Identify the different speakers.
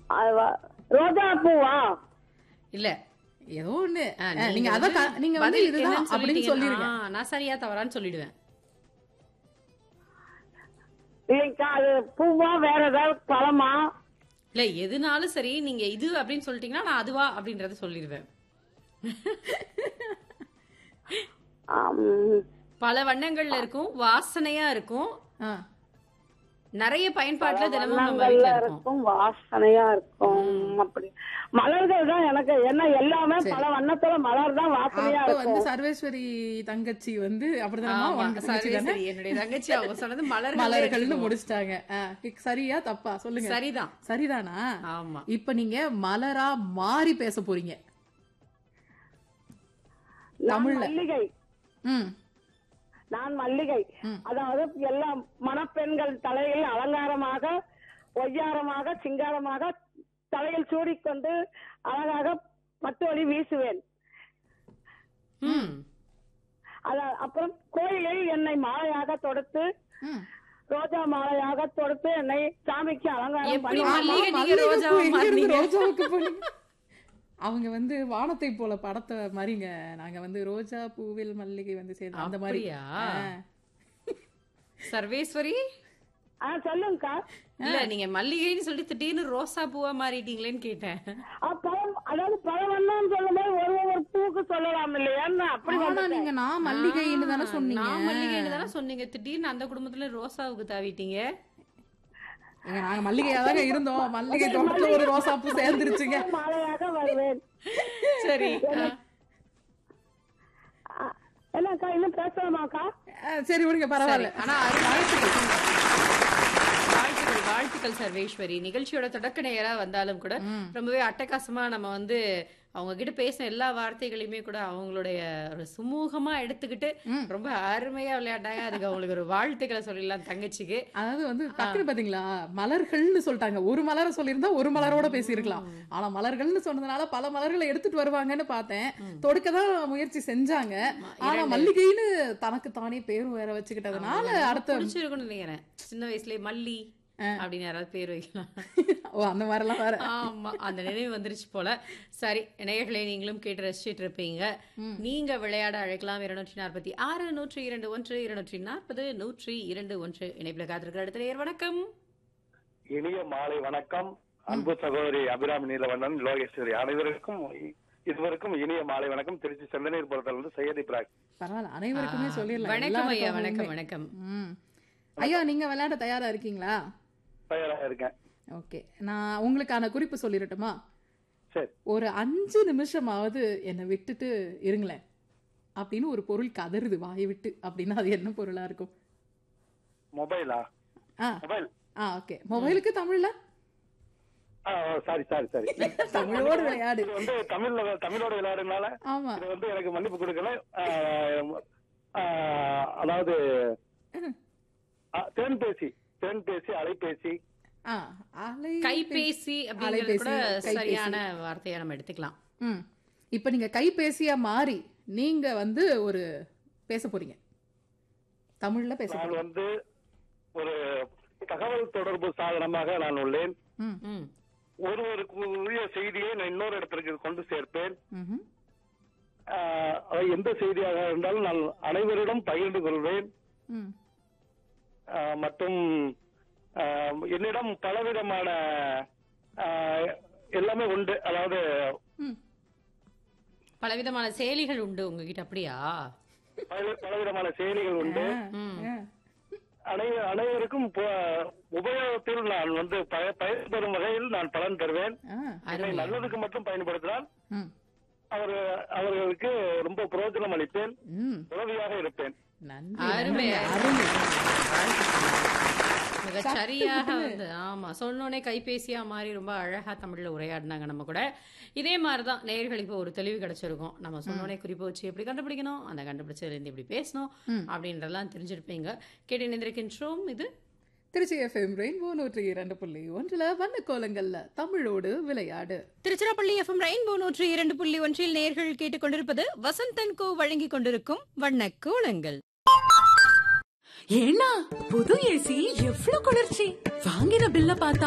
Speaker 1: அதுவா- ரோஜா பூவா
Speaker 2: இல்ல
Speaker 3: ஏதோ ஒண்ணு
Speaker 2: ஆ,
Speaker 3: அஹ், நீங்க அத
Speaker 2: வந்து
Speaker 3: க- நீங்க வந்து
Speaker 2: பதில்
Speaker 3: இதுதான்
Speaker 2: என்னன்னு
Speaker 3: அப்படின்னு
Speaker 2: சொல்லிட்டீங்க.
Speaker 3: சொல்லிருங்க
Speaker 2: ஆ, நான் சரியா தவறான்னு சொல்லிடுவேன்
Speaker 1: இல்லைங்கக்கா அது பூவா வேற ஏதாவது பழமா
Speaker 2: இல்ல எதுனாலும் சரி நீங்க இது அப்படின்னு சொல்லிட்டீங்கன்னா நான் அதுவா அப்படின்றத சொல்லிடுவேன்
Speaker 1: ஆம்,
Speaker 2: பல வண்ணங்கள்ல இருக்கும் வாசனையா இருக்கும்
Speaker 3: ஆ.
Speaker 2: நிறைய பயன்பாட்டுல தினமும் நம்ம
Speaker 1: வண்ணங்கள்ல
Speaker 2: வீட்டுல இருக்கும்
Speaker 1: இருக்கும் வாசனையா இருக்கும் அப்படி மலர்கள் தான் எனக்கு என்ன எல்லாமே பல வண்ணத்துல மலர் தான் வாசனையா
Speaker 3: அப்ப வந்து
Speaker 1: இருக்கும்
Speaker 3: சர்வேஸ்வரி தங்கச்சி வந்து அப்படிதான்
Speaker 2: ஆமா,
Speaker 3: உங்க தங்கச்சி
Speaker 2: சரி,
Speaker 3: தானே?
Speaker 2: சரி. என்னுடைய தங்கச்சி அவங்க சொன்னது மலர்களே
Speaker 3: மலர்கள்னு
Speaker 2: எடுத்துக்குவோம்.
Speaker 3: முடிச்சிட்டாங்க ஆ, இக் சரியா தப்பா சொல்லுங்க
Speaker 2: சரிதான்
Speaker 3: சரிதானா
Speaker 2: ஆமா
Speaker 3: இப்ப நீங்க மலரா மாறி பேச போறீங்க
Speaker 1: நான்
Speaker 3: தமிழ்ல.
Speaker 1: மல்லிகை
Speaker 3: ம்
Speaker 1: நான் மல்லிகை
Speaker 3: ம்.
Speaker 1: அதாவது எல்லா மணப்பெண்கள் தலையில் அலங்காரமாக ஒய்யாரமாக சிங்காரமாக தலையில் சூடிக்கொண்டு அழகாக பட்டு ஒளி வீசுவேன்
Speaker 2: ம்
Speaker 1: அத அப்புறம் கோயிலில் என்னை மாலையாக தொடுத்து
Speaker 3: ம்
Speaker 1: ரோஜா மாலையாக தொடுத்து என்னை சாமிக்கு அலங்காரம்
Speaker 2: எப்படி
Speaker 1: பண்ணுவாங்க
Speaker 2: மல்லிகை நீங்க
Speaker 3: மல்லிகைப்பூ
Speaker 2: ரோஜாவா
Speaker 3: எங்க இருந்து
Speaker 2: மாறுனீங்க?
Speaker 3: ரோஜாவுக்கு போனீங்க? அவங்க வந்து வானத்தை போல படத்தை மாதிரிங்க நாங்க வந்து ரோஜா பூவில் மல்லிகை வந்து சேர்ந்து அந்த மாதிரி
Speaker 2: அப்படியா?
Speaker 3: ஆ.
Speaker 2: சர்வேஸ்வரி
Speaker 1: ஆ சொல்லுங்கக்கா
Speaker 2: இல்ல நீங்க மல்லிகைன்னு சொல்லி திடீர்னு ரோசா பூவா மாறிட்டீங்களேன்னு கேட்டேன்
Speaker 1: ஆ, பழம் அதாவது பழவண்ணம் சொல்லும்போது ஒரு ஒரு பூக்கு சொல்லலாம் இல்லையா அப்படி
Speaker 3: ஆனா
Speaker 1: வந்துட்டேன்.
Speaker 3: நீங்க நான் மல்லிகைன்னு தானே
Speaker 2: ஆ,
Speaker 3: சொன்னீங்க
Speaker 2: நான் மல்லிகைன்னு தானே சொன்னீங்க திடீர்னு அந்த குடும்பத்துல ரோசாவுக்கு தாவிட்டீங்க
Speaker 3: ஏங்க, நாங்க மல்லிகையா தாங்க இருந்தோம் மல்லிகை தோட்டத்துல ஒரு ரோசா பூ சேர்ந்துருச்சுங்க
Speaker 1: மாலையாக வருவேன்
Speaker 2: சரி ஆ.
Speaker 1: ஆ, என்னக்கா இன்னும் பேசலாமாக்கா
Speaker 3: ஆ, சரி விடுங்க பரவாயில்ல
Speaker 2: ஆனா வாழ்த்துக்கள் வாழ்த்துக்கள் வாழ்த்துக்கள் சர்வேஸ்வரி நிகழ்ச்சியோட தொடக்க நேரா வந்தாலும் கூட ரொம்பவே அட்டகாசமா நம்ம வந்து அவங்க கிட்ட பேசின எல்லா வார்த்தைகளையுமே கூட அவங்களுடைய ஒரு சுமூகமா எடுத்துக்கிட்டு ரொம்ப அருமையா விளையாண்டாங்க அதுக்கு அவங்களுக்கு ஒரு வாழ்த்துக்களை சொல்லிடலாம் தங்கச்சிக்கு
Speaker 3: அதாவது வந்து டக்குனு பாத்தீங்களா மலர்கள்னு சொல்லிட்டாங்க ஒரு மலரை சொல்லியிருந்தா ஒரு மலரோட பேசியிருக்கலாம் ஆனா மலர்கள்னு சொன்னதுனால பல மலர்களை எடுத்துட்டு வருவாங்கன்னு பார்த்தேன் தொடுக்க தான் முயற்சி செஞ்சாங்க ஆனா மல்லிகைன்னு தனக்கு தானே பேரும் வேற வச்சுக்கிட்டதுனால அடுத்த
Speaker 2: பிடிச்சிருக்கும்னு நினைக்கிறேன் சின்ன வயசுலயே மல்லி அப்படின்னு யாராவது பேர் வைக்கலாம்
Speaker 3: ஓ அந்த மாதிரிலாம் வேற
Speaker 2: ஆமா அந்த நினைவு வந்துருச்சு போல சரி நேயர்களை நீங்களும் கேட்டு ரசிச்சிட்டு இருப்பீங்க நீங்க விளையாட அழைக்கலாம் இருநூற்றி நாற்பத்தி ஆறு நூற்றி இரண்டு ஒன்று இருநூற்றி நாற்பது நூற்றி இரண்டு ஒன்று இணைப்புல காத்திருக்கிற அடுத்த நேயர் வணக்கம்
Speaker 4: இனிய மாலை வணக்கம் அன்பு சகோதரி அபிராமி நீலவண்ணன் லோகேஸ்வரி அனைவருக்கும் இ- இருவருக்கும் இனிய மாலை வணக்கம் திருச்சி செந்தனீர் புறத்திலிருந்து சையதி பிராக்
Speaker 3: பரவாயில்ல அனைவருக்குமே சொல்லிடலாம்
Speaker 2: வணக்கம் ஐயா
Speaker 3: எல்லாருக்கும்
Speaker 2: வணக்கம்
Speaker 3: உண்மை.
Speaker 2: வணக்கம்
Speaker 3: ம். ஐயா நீங்க விளையாட தயாரா இருக்கீங்களா
Speaker 4: தயாராக இருக்கேன்
Speaker 3: ஓகே நான் உங்களுக்கான குறிப்பு சொல்லிடட்டுமா
Speaker 4: சரி
Speaker 3: ஒரு அஞ்சு நிமிஷமாவது என்னை விட்டுட்டு இருங்களேன் அப்படின்னு ஒரு பொருள் கதறுது வாயை விட்டு அப்படின்னா அது என்ன பொருளா இருக்கும்
Speaker 4: மொபைலா
Speaker 3: ஆ
Speaker 4: மொபைல்
Speaker 3: ஆ ஓகே மொபைலுக்கு தமிழ்ல
Speaker 4: சாரி சாரி சாரி
Speaker 3: தமிழோடு விளையாடு
Speaker 4: இது வந்து தமிழ்ல தமிழோட விளையாடுனால
Speaker 3: ஆமா
Speaker 4: இது வந்து எனக்கு மன்னிப்பு கொடுக்கல ஆஹ், ஆஹ், அதாவது ஆ, தேன்பேசி தேன்பேசி அலைபேசி
Speaker 3: ஆ அலை
Speaker 2: கைபேசி அப்படிங்கிறது
Speaker 3: அலைபேசி,
Speaker 2: கூட
Speaker 3: கைபேசி.
Speaker 2: சரியான வார்த்தையா நம்ம எடுத்துக்கலாம்
Speaker 3: ம் இப்போ நீங்க கைபேசியா மாறி நீங்க வந்து ஒரு பேச போறீங்க தமிழ்ல பேச
Speaker 4: நான்
Speaker 3: போறீங்க
Speaker 4: வந்து ஒரு தகவல் தொடர்பு சாதனமாக நான் உள்ளேன்
Speaker 3: ம்
Speaker 2: ம்
Speaker 4: ஒருவருக்கு உரிய செய்தியை நான் இன்னொரு இடத்திற்கு கொண்டு சேர்ப்பேன்
Speaker 3: ம்ஹும்.
Speaker 4: ஆஹ், அது எந்த செய்தியாக இருந்தாலும் நான் அனைவரிடம் பகிர்ந்து கொள்வேன்
Speaker 3: ம்
Speaker 4: ஆஹ், மற்றும் ஆஹ், என்னிடம் பலவிதமான ஆஹ், எல்லாமே உண்டு அதாவது
Speaker 3: ம்
Speaker 2: பலவிதமான செயலிகள் உண்டு உங்ககிட்ட அப்படியா
Speaker 4: பல- பலவிதமான செயலிகள் உண்டு
Speaker 2: ம்
Speaker 3: ஆ.
Speaker 4: அனை அனைவருக்கும் ப- உபயோகத்தில் நான் வந்து பய- பயன்பெறும் வகையில் நான் பலன் தருவேன்
Speaker 3: ஆ.
Speaker 4: என்னை
Speaker 2: அருமை
Speaker 4: நல்லதுக்கு மட்டும் பயன்படுத்தினால்
Speaker 3: ம்
Speaker 4: அவர் அவர்களுக்கு ரொம்ப பிரயோஜனம் அளிப்பேன்
Speaker 3: ம்
Speaker 4: உதவியாக இருப்பேன்
Speaker 3: நன்றி
Speaker 2: அருமை
Speaker 3: நன்றி, அருமை
Speaker 2: மிக சரியாக வந்து ஆமா சொன்னோனே கைபேசியா மாதிரி ரொம்ப அழகா தமிழ்ல உரையாடினாங்க நம்ம கூட இதே மாதிரிதான் நேயர்களுக்கு இப்போ ஒரு தெளிவு கிடைச்சிருக்கும் நம்ம சொன்னோனே குறிப்பு வச்சு எப்படி கண்டுபிடிக்கணும் அந்த கண்டுபிடிச்சதுல இருந்து எப்படி பேசணும்
Speaker 3: ம்.
Speaker 2: அப்படின்றதெல்லாம் தெரிஞ்சிருப்பீங்க கேட்டு நினைந்திருக்கின்றோம் இது
Speaker 3: திருச்சி எஃப்எம் ரெயின்போ நூற்றி இரண்டு புள்ளி ஒன்றுல வண்ண கோலங்கள்ல தமிழோடு விளையாடு
Speaker 5: திருச்சிராப்பள்ளி எஃப்எம் ரெயின்போ நூற்றி இரண்டு புள்ளி ஒன்றில் நேர்கள் கேட்டுக்கொண்டிருப்பது வசந்தன் கோ வழங்கிக் கொண்டிருக்கும் வண்ணக் கோலங்கள்
Speaker 6: ஏன்னா புது ஏசி எவ்வளவு குளிர்ச்சி வாங்கின பில்ல பார்த்தா